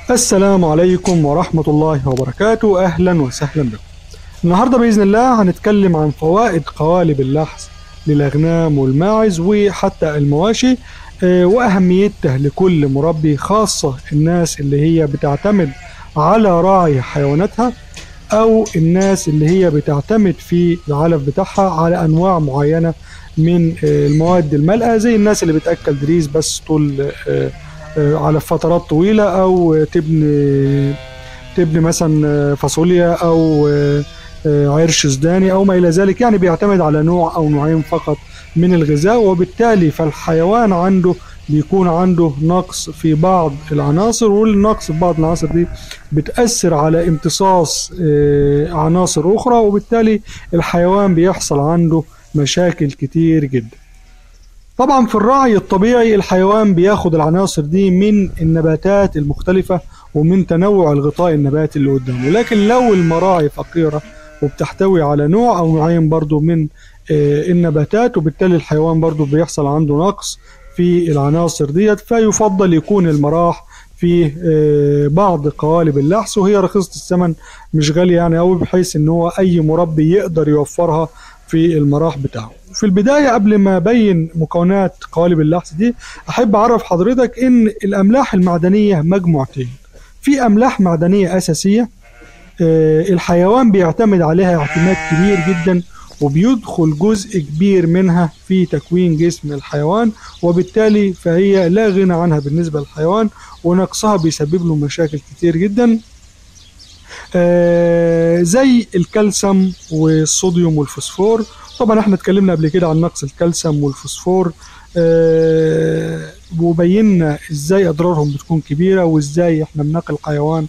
السلام عليكم ورحمة الله وبركاته أهلا وسهلا بكم النهاردة بإذن الله هنتكلم عن فوائد قوالب اللحس للأغنام والماعز وحتى المواشي آه، وأهميتها لكل مربي خاصة الناس اللي هي بتعتمد على راعي حيواناتها أو الناس اللي هي بتعتمد في العلف بتاعها على أنواع معينة من آه، المواد المالئة زي الناس اللي بتأكل دريس بس طول آه، آه، على فترات طويلة أو تبني تبني مثلا آه، فاصوليا أو آه، آه، عرش سوداني أو ما إلى ذلك يعني بيعتمد على نوع أو نوعين فقط من الغذاء وبالتالي فالحيوان عنده بيكون عنده نقص في بعض العناصر والنقص في بعض العناصر دي بتأثر على امتصاص آه، عناصر أخرى وبالتالي الحيوان بيحصل عنده مشاكل كتير جدا طبعا في الرعي الطبيعي الحيوان بياخد العناصر دي من النباتات المختلفة ومن تنوع الغطاء النباتي اللي قدامه لكن لو المراعي فقيرة وبتحتوي على نوع أو نوعين برضو من آه، النباتات وبالتالي الحيوان برضو بيحصل عنده نقص في العناصر ديت فيفضل يكون المراح في آه، بعض قوالب اللحس وهي رخيصة الثمن مش غالية يعني قوي بحيث ان هو اي مربي يقدر يوفرها في المراح بتاعه في البداية قبل ما أبين مكونات قوالب اللحس دي أحب أعرف حضرتك إن الأملاح المعدنية مجموعتين في أملاح معدنية أساسية آه، الحيوان بيعتمد عليها اعتماد كبير جدا وبيدخل جزء كبير منها في تكوين جسم الحيوان وبالتالي فهي لا غنى عنها بالنسبة للحيوان ونقصها بيسبب له مشاكل كتير جدا آه، زي الكالسيوم والصوديوم والفوسفور طبعا احنا اتكلمنا قبل كده عن نقص الكالسيوم والفوسفور آه، وبينا ازاي اضرارهم بتكون كبيره وازاي احنا بنقي الحيوان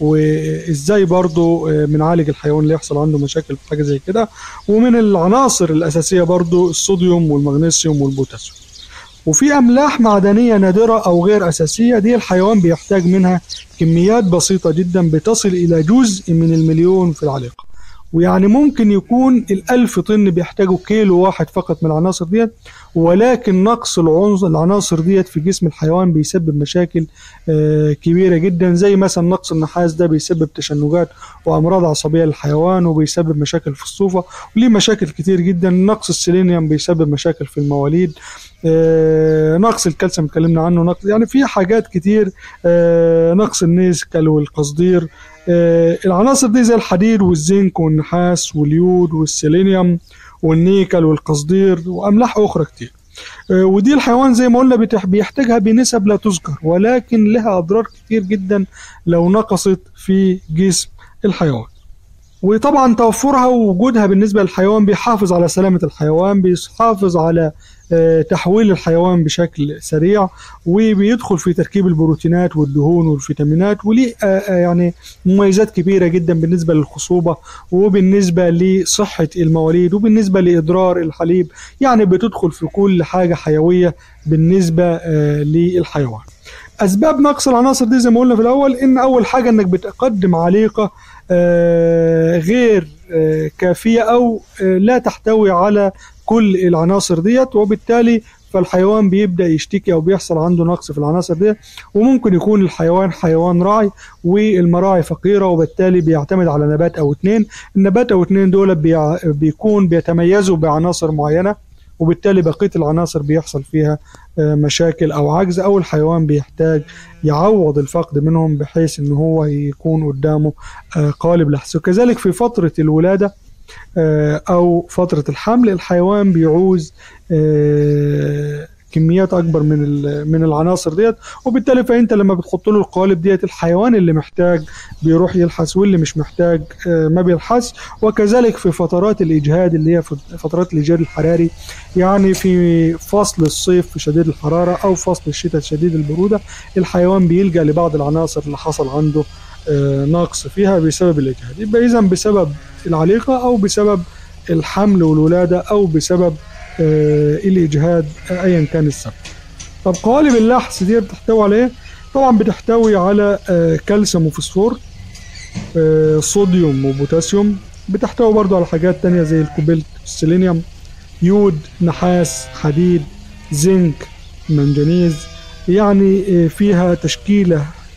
وازاي برضو آه، بنعالج الحيوان اللي يحصل عنده مشاكل في حاجه زي كده ومن العناصر الاساسيه برضو الصوديوم والمغنيسيوم والبوتاسيوم وفي املاح معدنيه نادره او غير اساسيه دي الحيوان بيحتاج منها كميات بسيطه جدا بتصل الى جزء من المليون في العليقه ويعني ممكن يكون الألف طن بيحتاجوا كيلو واحد فقط من العناصر ديت ولكن نقص العنصر العناصر ديت في جسم الحيوان بيسبب مشاكل آه، كبيرة جدا زي مثلا نقص النحاس ده بيسبب تشنجات وأمراض عصبية للحيوان وبيسبب مشاكل في الصوفة وليه مشاكل كتير جدا نقص السيلينيوم بيسبب مشاكل في المواليد آه، نقص الكالسيوم اتكلمنا عنه نقص يعني في حاجات كتير آه، نقص النيزكال والقصدير آه، العناصر دي زي الحديد والزنك والنحاس واليود والسيلينيوم والنيكل والقصدير واملاح اخرى كتير آه، ودي الحيوان زي ما قلنا بتح- بيحتاجها بنسب لا تذكر ولكن لها اضرار كتير جدا لو نقصت في جسم الحيوان وطبعا توفرها ووجودها بالنسبة للحيوان بيحافظ على سلامة الحيوان بيحافظ على آه، تحويل الحيوان بشكل سريع وبيدخل في تركيب البروتينات والدهون والفيتامينات وليه آه، آه، يعني مميزات كبيرة جدا بالنسبة للخصوبة وبالنسبة لصحة المواليد وبالنسبة لإضرار الحليب يعني بتدخل في كل حاجة حيوية بالنسبة آه، للحيوان اسباب نقص العناصر دي زي ما قلنا في الاول ان اول حاجه انك بتقدم عليقه آه، غير آه، كافيه او آه، لا تحتوي على كل العناصر ديت وبالتالي فالحيوان بيبدا يشتكي او بيحصل عنده نقص في العناصر دي وممكن يكون الحيوان حيوان راعي والمراعي فقيره وبالتالي بيعتمد على نبات او اتنين النبات او اتنين دول بيع- بيكون بيتميزوا بعناصر معينه وبالتالي بقيه العناصر بيحصل فيها آه، مشاكل او عجز او الحيوان بيحتاج يعوض الفقد منهم بحيث ان هو يكون قدامه آه، قالب لحس وكذلك في فتره الولاده آه، او فتره الحمل الحيوان بيعوز آه، كميات اكبر من ال- من العناصر ديت وبالتالي فانت لما بتحط له القوالب ديت الحيوان اللي محتاج بيروح يلحس واللي مش محتاج آه، ما بيلحس وكذلك في فترات الاجهاد اللي هي فت- فترات الاجهاد الحراري يعني في فصل الصيف شديد الحراره او فصل الشتاء شديد البروده الحيوان بيلجا لبعض العناصر اللي حصل عنده آه، نقص فيها بسبب الاجهاد يبقى اذا بسبب العليقه او بسبب الحمل والولاده او بسبب آه، الاجهاد آه، ايا كان السبب طب قوالب اللحس دي بتحتوي على ايه طبعا بتحتوي على آه، كالسيوم وفوسفور آه، صوديوم وبوتاسيوم بتحتوي برضو على حاجات تانية زي الكوبلت السيلينيوم يود نحاس حديد زنك منجنيز يعني آه، فيها تشكيلة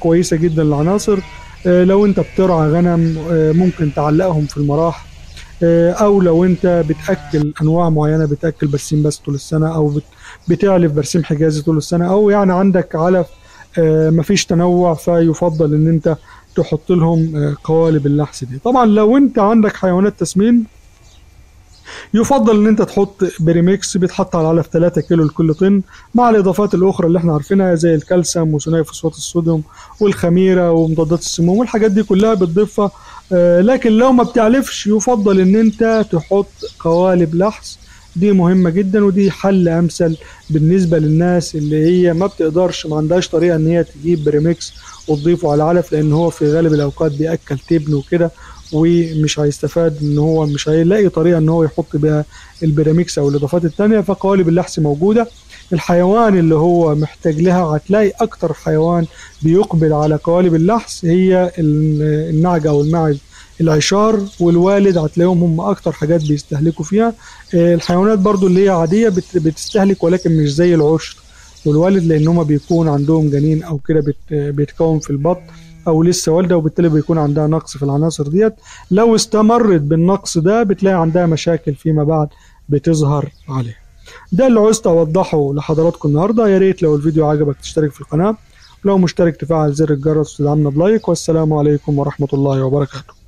كويسة جدا للعناصر آه، لو انت بترعى غنم آه، ممكن تعلقهم في المراح آه، او لو انت بتاكل انواع معينه بتاكل برسيم بس طول السنه او بت- بتعلف برسيم حجازي طول السنه او يعني عندك علف آه، مفيش تنوع فيفضل ان انت تحط لهم آه، قوالب اللحس دي طبعا لو انت عندك حيوانات تسمين يفضل ان انت تحط بريميكس بيتحط على العلف 3 كيلو لكل طن مع الاضافات الاخرى اللي احنا عارفينها زي الكالسيوم وثنائي فوسفات الصوديوم والخميره ومضادات السموم والحاجات دي كلها بتضيفها آه، لكن لو ما بتعلفش يفضل ان انت تحط قوالب لحس دي مهمة جدا ودي حل امثل بالنسبة للناس اللي هي ما بتقدرش ما عندهاش طريقة ان هي تجيب بريميكس وتضيفه على العلف لان هو في غالب الاوقات بياكل تبن وكده ومش هيستفاد ان هو مش هيلاقي طريقة ان هو يحط بيها البريميكس او الاضافات التانية فقوالب اللحس موجودة الحيوان اللي هو محتاج لها هتلاقي اكتر حيوان بيقبل على قوالب اللحس هي ال- النعجة او الماعز العشار والوالد هتلاقيهم هم اكتر حاجات بيستهلكوا فيها آه، الحيوانات برضو اللي هي عادية بت- بتستهلك ولكن مش زي العشر والوالد لان هم بيكون عندهم جنين او كده بت- بيتكون في البطن او لسه والده وبالتالي بيكون عندها نقص في العناصر ديت لو استمرت بالنقص ده بتلاقي عندها مشاكل فيما بعد بتظهر عليها ده اللي عوزت اوضحه لحضراتكم النهارده يا ريت لو الفيديو عجبك تشترك في القناه لو مشترك تفعل زر الجرس وتدعمنا بلايك والسلام عليكم ورحمه الله وبركاته